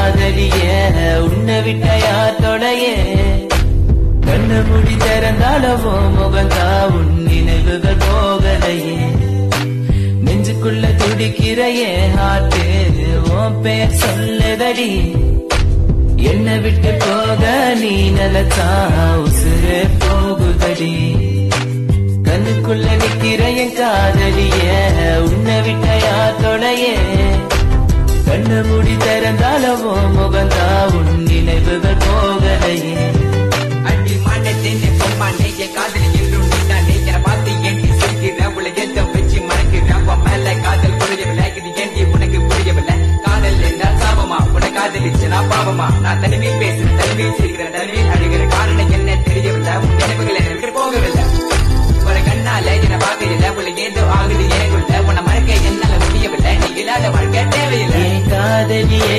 காதலிய உன்னை விட்ட யார் தொடைய கண்ணு முடி திறந்தாலவோ முகந்தா உன் நினைவுகள் போகலையே நெஞ்சுக்குள்ள துடிக்கிறையே ஹார்ட்டு உன் பேர் சொல்லுதடி என்னை விட்டு போக நீ நிலச்சா உசுரே போகுதடி கண்ணுக்குள்ள நிக்கிற என் காதலிய உன்னை விட்ட யார் தொடைய கண்ணு முடி திறந்தாலவோ முகந்தா உன் நினைவுகள் போகலையே அடி மாட்டேன்னு பொம்மானே என் காதலி என்றும் நீதானே என்னை பார்த்து ஏண்டி சிரிக்கிற உள்ள எந்த வச்சு மறக்கிற உன் மேல காதல் புரியவில்லை இது ஏண்டி உனக்கு புரியவில்லை காதல் என்றால் சாபமா உன காதலிச்சு நான் பாவமா நான் தனிமையில் பேசுறேன் தனிமையில் சிரிக்கிறேன் தனிமையில் அழுகிற காரணம் என்ன தெரியவில்லை உன் நினைவுகள் என்னை விட்டு போகவில்லை ஒரு கண்ணால என்னை பார்க்கல உள்ள ஏதோ ஆகுது எனக்குள்ள உன்னை மறக்க என்னால முடியவில்லை நீ இல்லாத வாழ்க்கை தேவையில்லை என் காதலிய